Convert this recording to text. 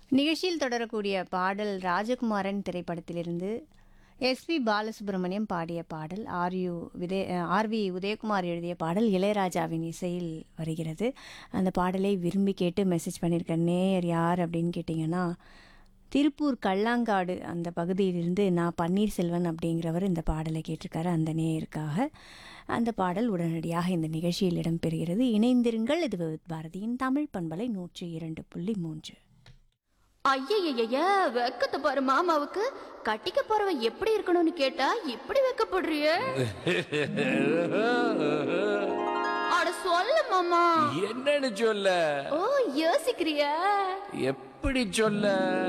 நிகழ்ச்சியில் தொடரக்கூடிய பாடல் ராஜகுமாரன் திரைப்படத்திலிருந்து எஸ்பி பாலசுப்ரமணியம் பாடிய பாடல் ஆர்யு விதே ஆர்வி உதயகுமார் எழுதிய பாடல் இளையராஜாவின் இசையில் வருகிறது அந்த பாடலை விரும்பி கேட்டு மெசேஜ் பண்ணியிருக்க நேயர் யார் அப்படின்னு கேட்டிங்கன்னா திருப்பூர் கல்லாங்காடு அந்த பகுதியிலிருந்து நான் பன்னீர்செல்வன் அப்படிங்கிறவர் இந்த பாடலை கேட்டிருக்காரு அந்த நேயருக்காக அந்த பாடல் உடனடியாக இந்த நிகழ்ச்சியில் இடம்பெறுகிறது இணைந்திருங்கள் இது விவித் பாரதியின் தமிழ் பண்பலை நூற்றி இரண்டு புள்ளி மூன்று ஐயய்யய்ய வெக்கத்தை பாரு மாமாவுக்கு கட்டிக்க போறவன் எப்படி இருக்கணும்னு கேட்டா இப்படி வெக்கப்படுறிய அட சொல்ல மாமா என்னன்னு சொல்ல ஓ யோசிக்கிறியா எப்படி சொல்ல